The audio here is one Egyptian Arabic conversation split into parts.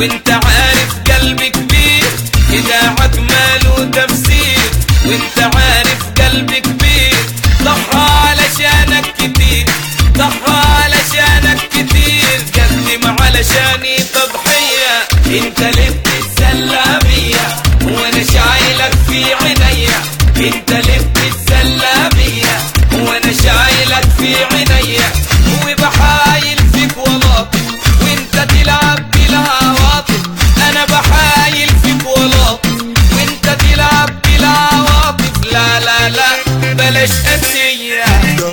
وانت عارف قلبي كبير إذاعك ماله تفسير وانت عارف قلبي كبير ضحى علشانك كتير ضحى علشانك كتير قدم علشاني تضحية انت اللي بتتسلى بيا وانا شايلك في عينيا انت اللي بتتسلى بيا وانا شايلك في عينيا وبحايل فيك ولاطف وانت تلعب بلا عواطف انا بحايل فيك ولاطف وانت تلعب بلا عواطف لا لا لا بلاش قسيه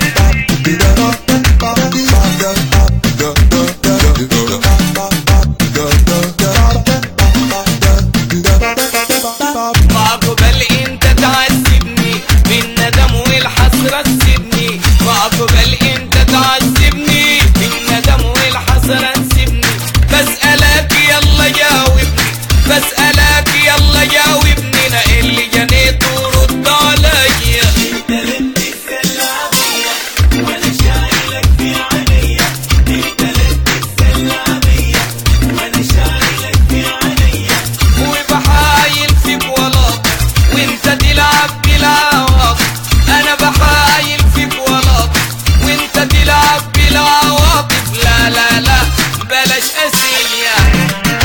واقبل انت تعذبني بالندم والحسرة تسيبني واقبل انت تعذبني بالندم والحسرة تسيبني بسألك يلا جاوبني بسألك يلا جاوبني انا اللي جنيت ورد عليا انت اللي بتتسلى بيا وانا شايلك في عينيا انت اللي بتتسلى بيا وانا شايلك في عينيا وبحايل فيك ولاط وانت تلعب بلا عواطف انا بحايل فيك ولاط وانت تلعب بلا عواطف لا لا لا بلاش اسيه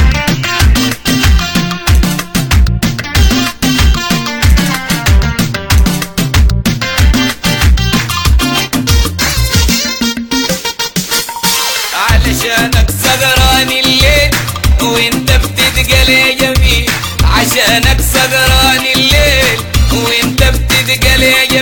علشانك سهران الليل وانت بتتقل يا جميل عشانك سهران الليل وانت بتتقل يا